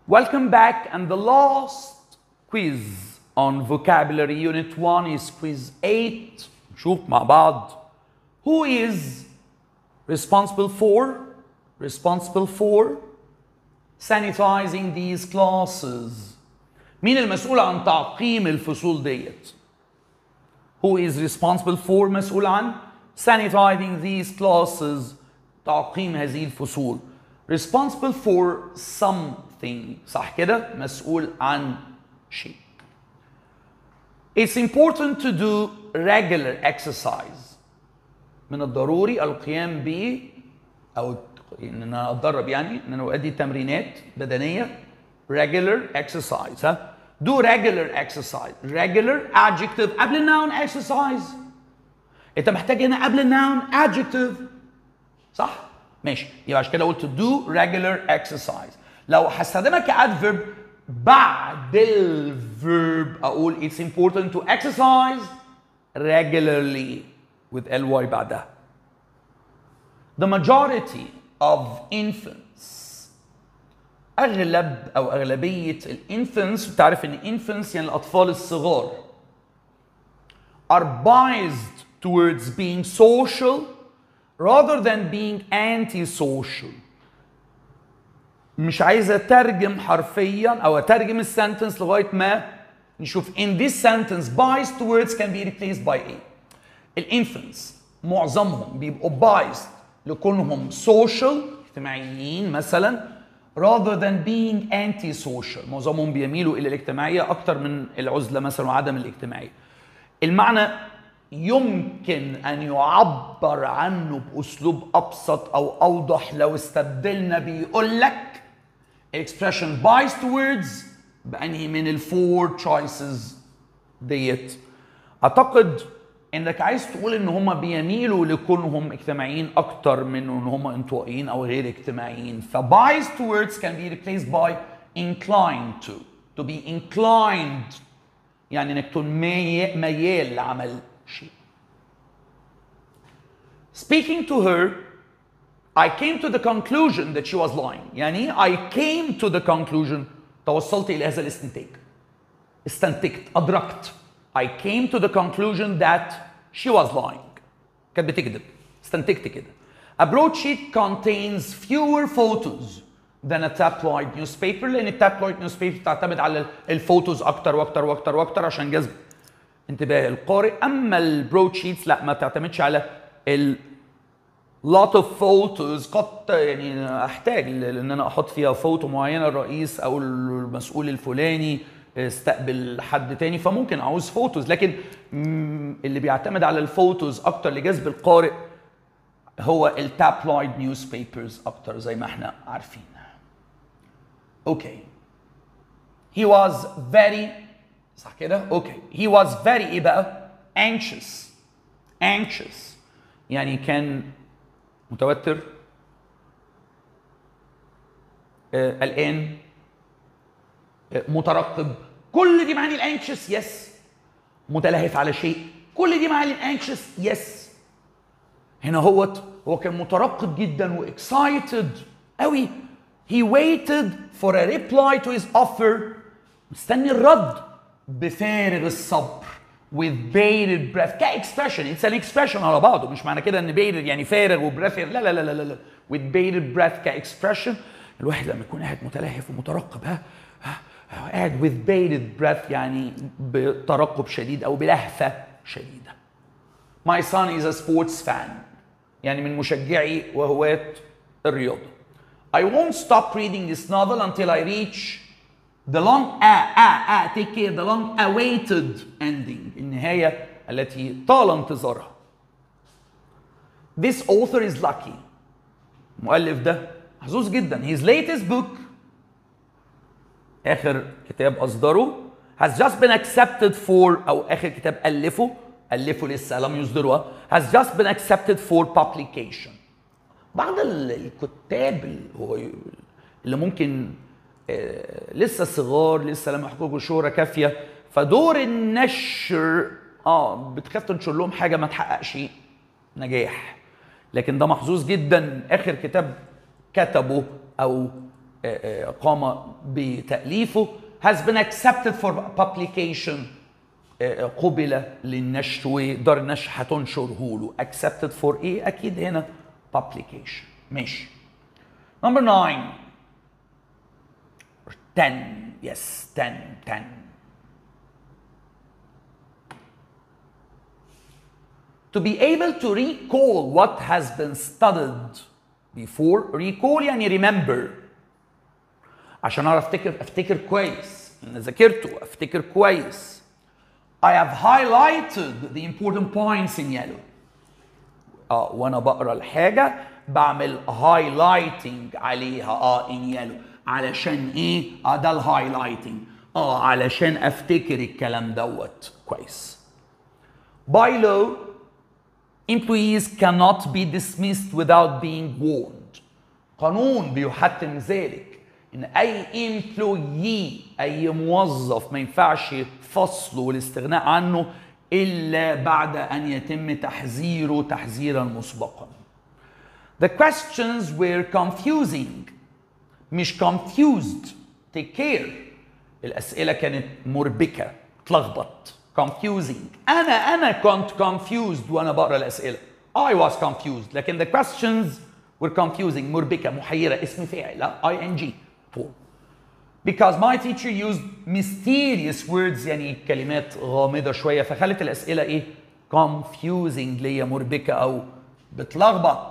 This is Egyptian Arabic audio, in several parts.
Welcome back and the last quiz on vocabulary unit 1 is quiz 8 نشوف مع بعض Who is responsible for responsible for sanitizing these classes مين المسؤول عن تعقيم الفصول ديت Who is responsible for مسؤول عن sanitizing these classes تعقيم هذه الفصول responsible for something صح كده مسؤول عن شيء It's important to do regular exercise من الضروري القيام ب او ان انا اتدرب يعني ان انا اؤدي تمرينات بدنيه regular exercise ها do regular exercise regular adjective قبل النون exercise انت محتاج هنا قبل النون adjective صح ماشي يبقى عشان كده قلت do regular exercise لو هستخدمها كادفيرب بعد الفيرب اقول it's important to exercise regularly with ly بعدها the majority of infants اغلب او اغلبيه الانفنتس بتعرف ان infants يعني الاطفال الصغار are biased towards being social rather than being anti-social مش عايز اترجم حرفيا او اترجم السنتنس لغايه ما نشوف in this sentence biased words can be replaced by a الانفنتس معظمهم بيبقوا biased لكونهم social اجتماعيين مثلا rather than being anti-social معظمهم بيميلوا الى الاجتماعيه اكتر من العزله مثلا وعدم الاجتماعيه المعنى يمكن ان يعبر عنه باسلوب ابسط او اوضح لو استبدلنا بيقول لك expression biased words بانهي من الفور تشويسز ديت اعتقد انك عايز تقول ان هم بيميلوا لكونهم اجتماعيين اكتر من ان هم انطوائيين او غير اجتماعيين ف biased words can be replaced by inclined to to be inclined يعني انك تكون مي- ميال لعمل شيء speaking to her I came to the conclusion that she was lying يعني I came to the conclusion توصلت إلى هذا الاستنتاج استنتجت أدركت I came to the conclusion that she was lying كانت بتكذب استنتجت كده A broadsheet contains fewer photos than a tabloid newspaper لأن التابلويد نيوزبيبر تعتمد على الفوتوز أكتر وأكتر وأكتر وأكتر عشان جذب انتباه القارئ أما البرودشيتس لا ما تعتمدش على ال lot of photos قد يعني احتاج ان انا احط فيها فوتو معينه الرئيس او المسؤول الفلاني استقبل حد تاني فممكن اعوز فوتوز لكن مم، اللي بيعتمد على الفوتوز اكتر لجذب القارئ هو التابلويد نيوز بيبرز اكتر زي ما احنا عارفين اوكي he was very صح كده اوكي he was very ايه بقى anxious anxious يعني كان متوتر آه، قلقان آه، مترقب كل دي معاني الانكشس يس متلهف على شيء كل دي معاني الانكشس يس هنا هوت هو كان مترقب جدا واكسايتد قوي he waited for a reply to his offer مستني الرد بفارغ الصبر with bated breath كاكسبريشن اتس ان اكسبريشن على بعضه مش معنى كده ان bated يعني فارغ وبريث لا لا لا لا لا with bated breath كاكسبريشن الواحد لما يكون قاعد متلهف ومترقب ها ها ها، قاعد with bated breath يعني بترقب شديد او بلهفه شديده My son is a sports fan يعني من مشجعي وهواة الرياضة I won't stop reading this novel until I reach the long ah ah ah take care the long awaited ending النهاية التي طال انتظارها This author is lucky المؤلف ده محظوظ جدا his latest book آخر كتاب أصدره has just been accepted for أو آخر كتاب ألفه ألفه لسه لم يصدره has just been accepted for publication بعض ال- الكتاب اللي هو اللي ممكن آه، لسه صغار لسه لم يحققوا شهرة كافية فدور النشر اه بتخاف تنشر لهم حاجة ما تحققش نجاح لكن ده محظوظ جدا اخر كتاب كتبه او آه، آه، قام بتاليفه has been accepted for publication آه، قبل للنشر ودار النشر هتنشره له accepted for ايه اكيد هنا publication ماشي number 9 10 yes 10 10 to be able to recall what has been studied before recall يعني remember عشان اعرف افتكر افتكر كويس انا ذاكرته افتكر كويس I have highlighted the important points in yellow اه وانا بقرا الحاجه بعمل highlighting عليها اه in yellow علشان ايه اه ده الهايلايتنج اه علشان افتكر الكلام دوت كويس by law employees cannot be dismissed without being warned قانون بيحتم ذلك ان اي employee اي موظف ما ينفعش فصله والاستغناء عنه الا بعد ان يتم تحذيره تحذيرا مسبقا The questions were confusing مش confused take care الأسئلة كانت مربكة تلخبط confusing أنا أنا كنت confused وأنا بقرأ الأسئلة I was confused لكن the questions were confusing مربكة محيرة اسم فاعل لا ing form because my teacher used mysterious words يعني كلمات غامضة شوية فخلت الأسئلة إيه confusing ليا مربكة أو بتلخبط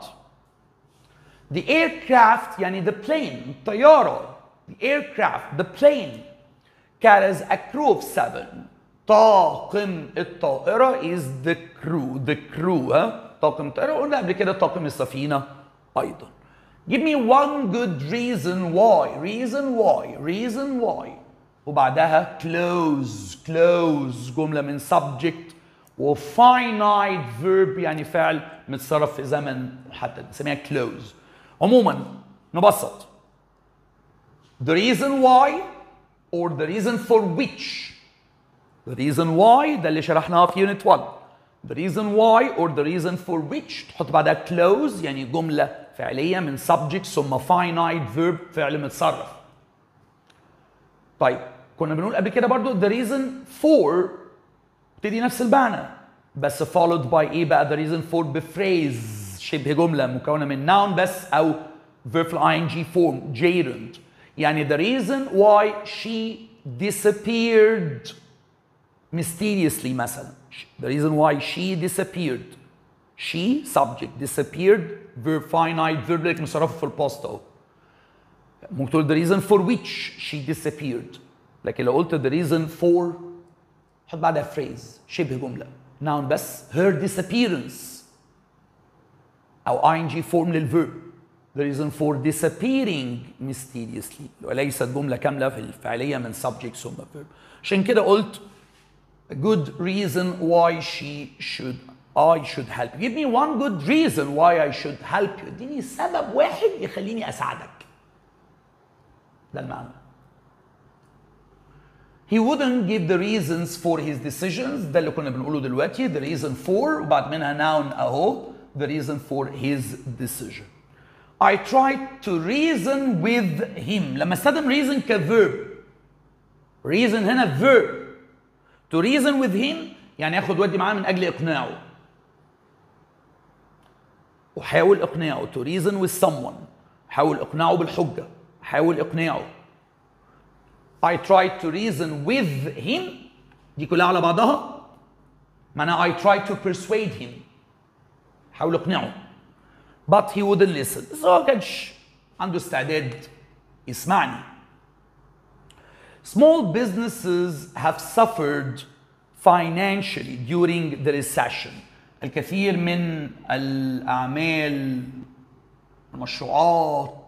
The aircraft يعني the plane الطيارة the aircraft the plane carries a crew of seven طاقم الطائرة is the crew the crew ها طاقم الطائرة قلنا قبل كده طاقم السفينة أيضا Give me one good reason why reason why reason why وبعدها close close جملة من subject و finite verb يعني فعل متصرف في زمن محدد نسميها close عموما نبسط the reason why or the reason for which the reason why ده اللي شرحناها في unit 1 the reason why or the reason for which تحط بعدها close يعني جملة فعلية من subject ثم finite verb فعل متصرف طيب كنا بنقول قبل كده برضو the reason for تدي نفس المعنى بس followed by ايه بقى the reason for بفريز شبه جملة مكونة من noun بس أو verb في ing form gerund يعني the reason why she disappeared mysteriously مثلا the reason why she disappeared she subject disappeared verb finite verb لك مصرفه في الباست اهو ممكن تقول the reason for which she disappeared لكن لو قلت the reason for حط بعدها phrase شبه جملة noun بس her disappearance أو ing form للverb the reason for disappearing mysteriously وليست جملة كاملة في الفعلية من subject ثم verb عشان كده قلت a good reason why she should I should help you. Give me one good reason why I should help you. اديني سبب واحد يخليني اساعدك. ده المعنى. He wouldn't give the reasons for his decisions ده اللي كنا بنقوله دلوقتي the reason for وبعد منها noun اهو the reason for his decision. I tried to reason with him لما استخدم reason كverb reason هنا verb to reason with him يعني اخد ودي معاه من اجل اقناعه احاول اقناعه to reason with someone احاول اقناعه بالحجه احاول اقناعه I tried to reason with him دي كلها على بعضها معناها I tried to persuade him احاول اقنعه but he wouldn't listen بس هو ما كانش عنده استعداد يسمعني Small businesses have suffered financially during the recession. الكثير من الأعمال المشروعات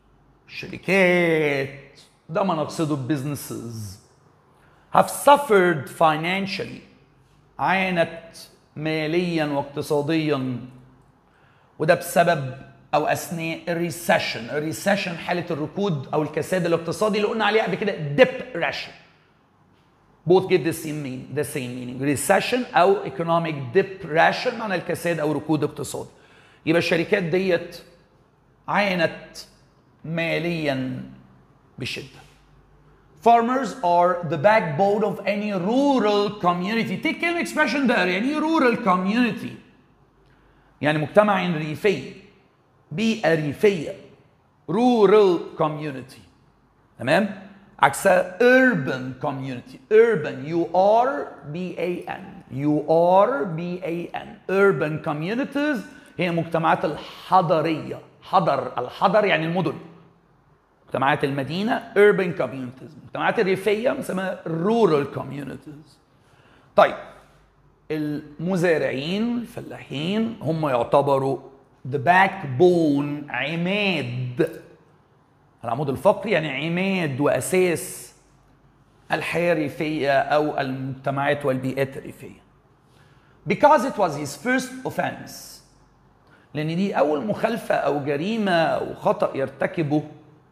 الشركات ده ما نقصده businesses have suffered financially عانت ماليا واقتصاديا وده بسبب او اثناء الريسيشن الريسيشن حاله الركود او الكساد الاقتصادي اللي قلنا عليه قبل كده depression both give the same meaning the same meaning recession او economic depression معنى الكساد او ركود اقتصادي يبقى الشركات ديت عانت ماليا بشده Farmers are the backbone of any rural community. Take كلمة expression ده يعني rural community. يعني مجتمع ريفي. بيئة ريفية. Rural community. تمام؟ عكسها urban community. Urban U R B A N. U R B A N. Urban communities هي مجتمعات الحضرية. حضر الحضر يعني المدن. مجتمعات المدينة urban communities المجتمعات الريفية بنسميها rural communities طيب المزارعين الفلاحين هم يعتبروا the backbone عماد العمود الفقري يعني عماد وأساس الحياة الريفية أو المجتمعات والبيئات الريفية because it was his first offense لأن دي أول مخالفة أو جريمة أو خطأ يرتكبه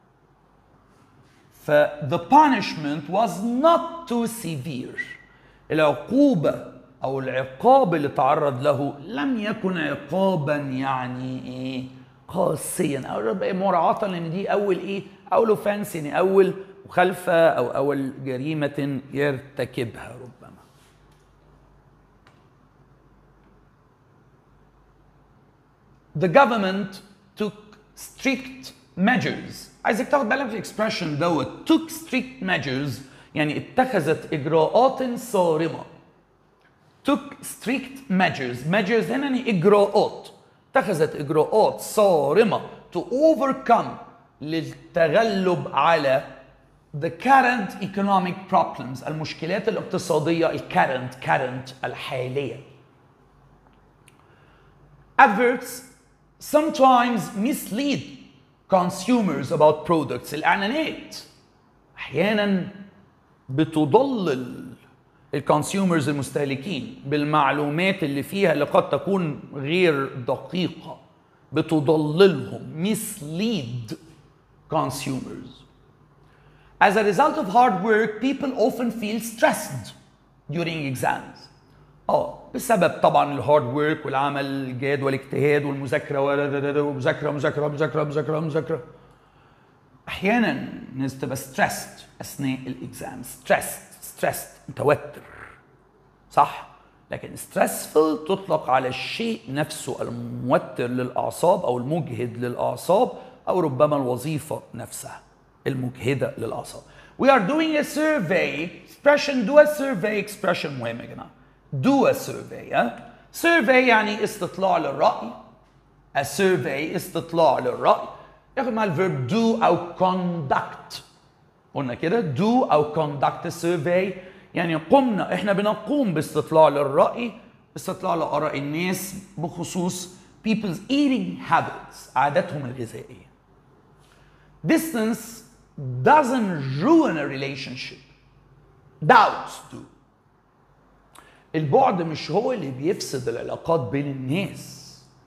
ف the punishment was not too severe العقوبة أو العقاب اللي تعرض له لم يكن عقابا يعني إيه قاسيا أو مراعاة لأن دي أول إيه أول اوفنس يعني أول مخالفة أو أول جريمة يرتكبها ربما The government took strict measures عايزك تاخد بالك في الاكسبريشن دوت took strict measures يعني اتخذت اجراءات صارمه took strict measures measures هنا يعني اجراءات اتخذت اجراءات صارمه to overcome للتغلب على the current economic problems المشكلات الاقتصاديه الكارنت current الحاليه adverts sometimes mislead consumers about products الاعلانات احيانا بتضلل الكونسيومرز المستهلكين بالمعلومات اللي فيها اللي قد تكون غير دقيقة بتضللهم mislead consumers As a result of hard work, people often feel stressed during exams. اه بسبب طبعا الهارد ورك والعمل الجاد والاجتهاد والمذاكره ومذاكره مذاكره مذاكره مذاكره مذاكره احيانا الناس تبقى ستريسد اثناء الاكزام ستريسد ستريسد متوتر صح لكن ستريسفul تطلق على الشيء نفسه الموتر للاعصاب او المجهد للاعصاب او ربما الوظيفه نفسها المجهده للاعصاب We are doing a survey expression do a survey expression مهم يا جماعه do a survey ها survey يعني استطلاع للرأي a survey استطلاع للرأي ياخد مع الفيرب do أو conduct قلنا كده do أو conduct a survey يعني قمنا احنا بنقوم باستطلاع للرأي استطلاع لآراء الناس بخصوص people's eating habits عاداتهم الغذائية distance doesn't ruin a relationship doubts do البعد مش هو اللي بيفسد العلاقات بين الناس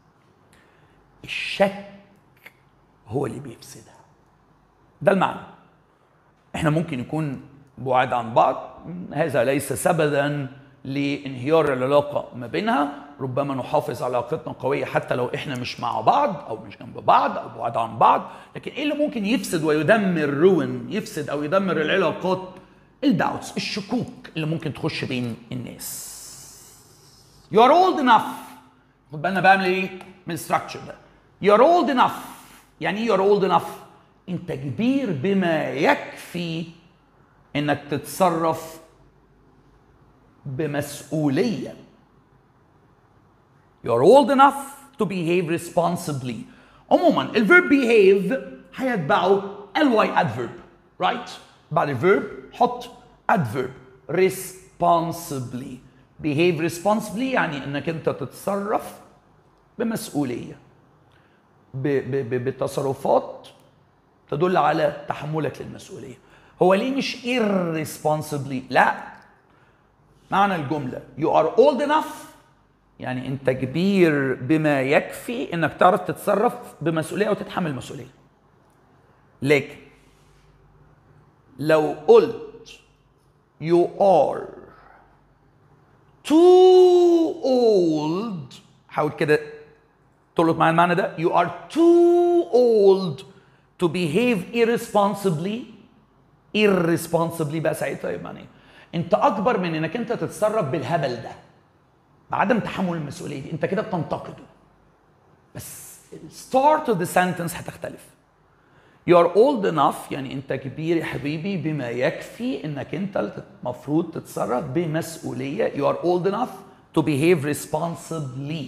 الشك هو اللي بيفسدها ده المعنى احنا ممكن يكون بعاد عن بعض هذا ليس سببا لانهيار العلاقه ما بينها ربما نحافظ على علاقتنا قويه حتى لو احنا مش مع بعض او مش جنب بعض او بعاد عن بعض لكن ايه اللي ممكن يفسد ويدمر روين يفسد او يدمر العلاقات الداوتس الشكوك اللي ممكن تخش بين الناس You are old enough خد بالنا بعمل ايه من الستراكشر ده You are old enough يعني ايه you are old enough انت كبير بما يكفي انك تتصرف بمسؤولية You are old enough to behave responsibly عموما الفيرب behave هيتبعه ly adverb right بعد الفيرب حط adverb responsibly behave responsibly يعني انك انت تتصرف بمسؤوليه ب ب ب بتصرفات تدل على تحملك للمسؤوليه هو ليه مش irresponsibly لا معنى الجمله you are old enough يعني انت كبير بما يكفي انك تعرف تتصرف بمسؤوليه وتتحمل مسؤوليه لكن لو قلت you are too old حاول كده تلقط معايا المعنى ده you are too old to behave irresponsibly irresponsibly بقى ساعتها يبقى يعني انت اكبر من انك انت تتصرف بالهبل ده بعدم تحمل المسؤوليه دي انت كده بتنتقده بس الستارت اوف ذا سنتنس هتختلف You are old enough يعني انت كبير يا حبيبي بما يكفي انك انت المفروض تتصرف بمسؤوليه You are old enough to behave responsibly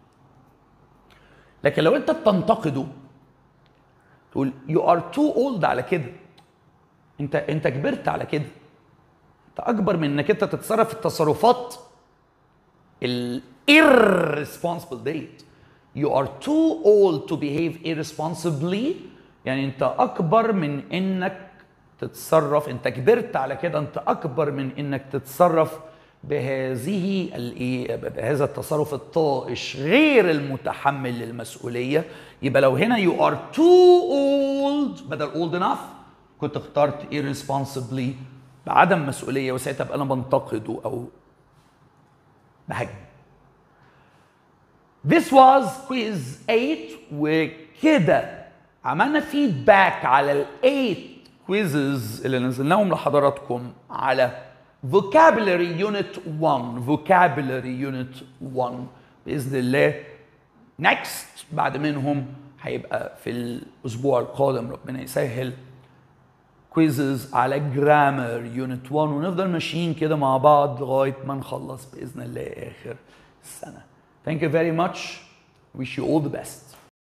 لكن لو انت بتنتقده تقول you are too old على كده انت انت كبرت على كده انت اكبر من انك انت تتصرف في التصرفات ال irresponsible date you are too old to behave irresponsibly يعني انت اكبر من انك تتصرف انت كبرت على كده انت اكبر من انك تتصرف بهذه الايه بهذا التصرف الطائش غير المتحمل للمسؤوليه يبقى لو هنا you are too old بدل old enough كنت اخترت irresponsibly بعدم مسؤوليه وساعتها ابقى انا بنتقده او بهاجم This was quiz 8 وكده عملنا فيدباك على ال 8 كويزز اللي نزلناهم لحضراتكم على vocabulary unit 1 vocabulary unit 1 باذن الله next بعد منهم هيبقى في الاسبوع القادم ربنا يسهل كويزز على جرامر يونت 1 ونفضل ماشيين كده مع بعض لغايه ما نخلص باذن الله اخر السنه. Thank you very much. Wish you all the best.